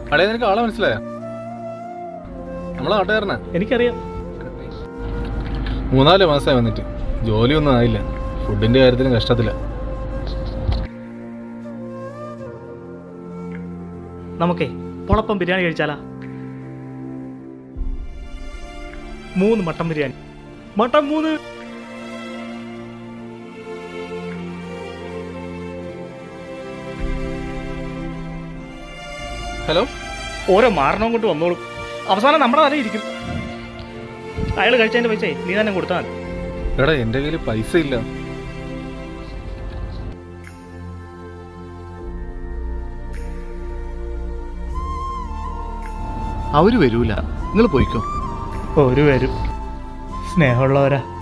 അടേ നിനക്ക് ആളെ മനസ്സിലായ നമ്മളെ നാട്ടുകാരനാ എനിക്കറിയാം മൂന്നാല് മാസമായി വന്നിട്ട് ജോലിയൊന്നും ആയില്ല ഫുഡിന്റെ കാര്യത്തിലും കഷ്ടത്തില്ല നമുക്കേ പൊളപ്പം ബിരിയാണി കഴിച്ചാലാ മൂന്ന് മട്ടൻ ബിരിയാണി മട്ടൻ മൂന്ന് ഹലോ ഓരോ മാരണവും കൊണ്ട് വന്നോളും അവസാനം നമ്മുടെ തലയിൽ ഇരിക്കും അയാൾ കഴിച്ചതിന്റെ പൈസ നീ തന്നെ കൊടുത്താൽ മതി എടാ എന്റെ കയ്യിൽ പൈസ ഇല്ല അവര് വരൂല നിങ്ങൾ പോയിക്കോ ഒരു വരും സ്നേഹമുള്ളവരാ